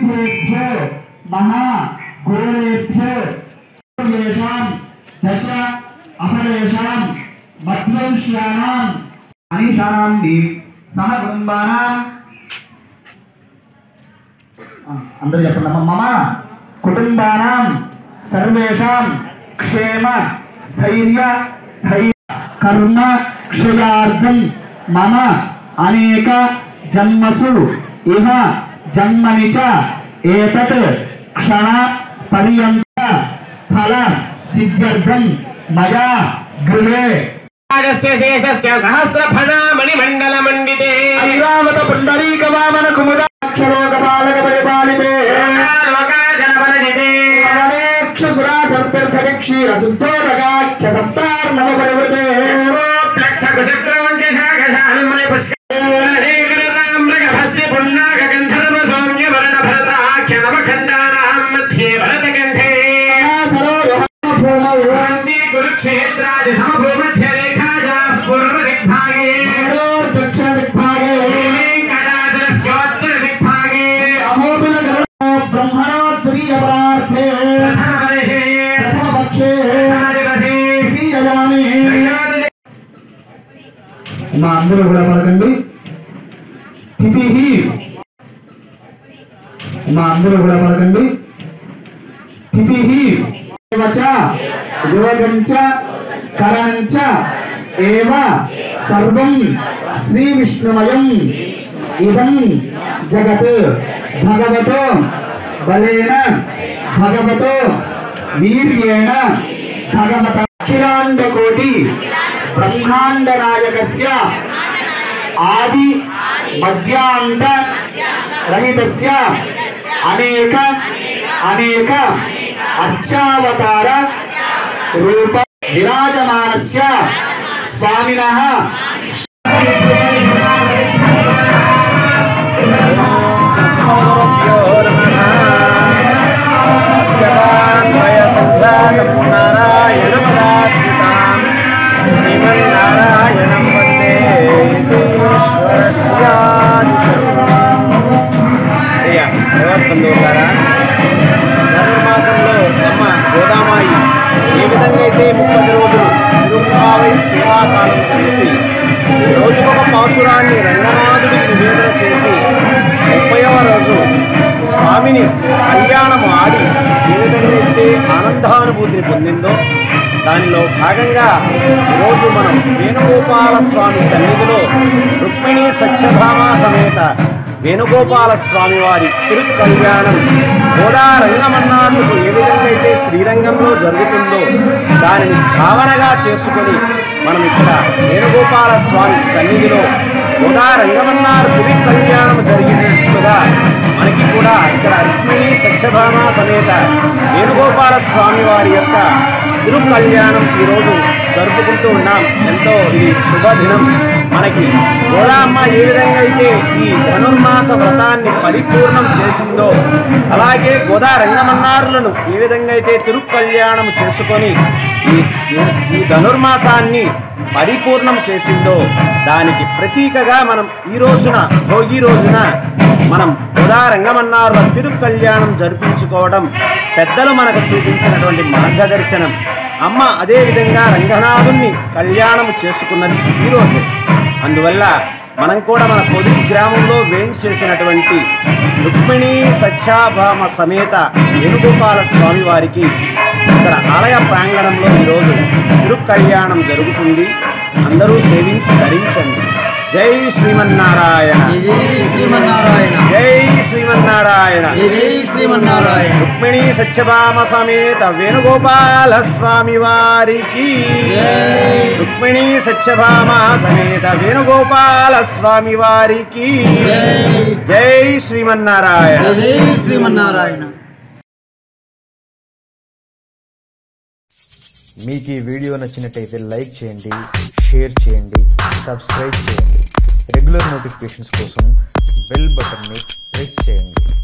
सिद्धेभ्यो महा घोरेभ्यो येषां दश अपरेषां मध्यंश्यानाम् अनीशानां दीप सह कुटुम्बानां అందరూ చెప్పండి అమ్మ మమ కుటుంబానాం సర్వేషాం క్షేమ స్థైర్య ధైర్య కర్మ క్షయార్థం మమ అనేక జన్మసు ఇహ జన్మని చ ఏతత్ క్షణ పర్యంత ఫల సిద్ధ్యర్థం మయా గృహే నాగస్య శేషస్య సహస్రఫణామణి మండల మండితే ఐరావత పుండరీక వామన కుముదాక్షలోక పాలక పరిపాలితే సురా సర్పర్ధక్షీర శుద్ధోదగాఖ్య సప్తార్ణవ పరివృతే కురుక్షేత్రాది సమభూమధ్య రేఖాజా పూర్వ దిగ్భాగే దక్షిణ దిగ్భాగే కళాచలస్యోత్తర దిగ్భాగే అహోబిల గరుడో బ్రహ్మణో ద్వితీయ పరార్థే ప్రథమ పక్షే ద్వితీయయామి మా అందరూ కూడా పలకండి తిథి మా అందరూ కూడా పలకండి తిథి వచ యోగంచ కరణంచ ఏవ సర్వం శ్రీ విష్ణుమయం ఇదం జగత్ భగవతో బలేన భగవతో వీర్యేణ భగవత అఖిలాండ కోటి బ్రహ్మాండ నాయకస్య ఆది మధ్యాంత రహితస్య అనేక అనేక అర్చావతార రూప విరాజమానస్య స్వామినః శ్రీమన్నారాయణం వందే ప్రియ భగవద్బంధువులారా ధనుర్మాసంలో అమ్మ గోదామాయి ఏ విధంగా అయితే ముప్పది రోజులు తిరుపావై సేవాకాలం చేసి రోజుకొక పాసురాన్ని రంగనాథుడికి నివేదన చేసి ముప్పైవ రోజు స్వామిని కళ్యాణం ఆడి ఏ విధంగా అయితే ఆనందానుభూతిని పొందిందో దానిలో భాగంగా ఈరోజు మనం వేణుగోపాల స్వామి సన్నిధిలో రుక్మిణి సత్యభామ సమేత వేణుగోపాల స్వామి వారి తిరుకళ్యాణం గోదా రంగమన్నార్లకు ఏ విధంగా అయితే శ్రీరంగంలో జరుగుతుందో దానిని భావనగా చేసుకొని మనం ఇక్కడ వేణుగోపాల స్వామి సన్నిధిలో గోదా రంగమన్నారు తిరు కళ్యాణం జరిగినట్లుగా మనకి కూడా ఇక్కడ రుక్మిణి సత్యభామ సమేత వేణుగోపాల స్వామి వారి యొక్క తిరు కళ్యాణం ఈరోజు జరుపుకుంటూ ఉన్నాం ఎంతో ఇది శుభదినం మనకి గోదామ్మ ఏ విధంగా అయితే ఈ ధనుర్మాస వ్రతాన్ని పరిపూర్ణం చేసిందో అలాగే గోదా రంగమన్నారులను ఏ విధంగా అయితే తిరు కళ్యాణం చేసుకొని ఈ ఈ ధనుర్మాసాన్ని పరిపూర్ణం చేసిందో దానికి ప్రతీకగా మనం ఈ రోజున భోగి రోజున మనం గోదా రంగమన్నారుల తిరు కళ్యాణం జరిపించుకోవడం పెద్దలు మనకు చూపించినటువంటి మార్గదర్శనం అమ్మ అదే విధంగా రంగనాథుణ్ణి కళ్యాణం చేసుకున్నది ఈరోజు అందువల్ల మనం కూడా మన పొదుపు గ్రామంలో వేయించేసినటువంటి రుక్మిణి సత్యాభామ సమేత వేణుగోపాల స్వామి వారికి ఇక్కడ ఆలయ ప్రాంగణంలో ఈరోజు తిరు కళ్యాణం జరుగుతుంది అందరూ సేవించి ధరించండి జై శ్రీమన్నారాయణ జై జై శ్రీమన్నారాయణ జై శ్రీమన్నారాయణ జై జై శ్రీమన్నారాయణ రుక్మిణి సత్యభామ సమేత వేణుగోపాల స్వామి వారికి జై. రుక్మిణి సత్యభామ సమేత వేణుగోపాల స్వామి వారికి జై. జై శ్రీమన్నారాయణ జై జై శ్రీమన్నారాయణ మీకు ఈ వీడియో నచ్చినట్టయితే లైక్ చేయండి షేర్ చేయండి సబ్స్క్రైబ్ చేయండి రెగ్యులర్ నోటిఫికేషన్స్ కోసం బెల్ బటన్ని ప్రెస్ చేయండి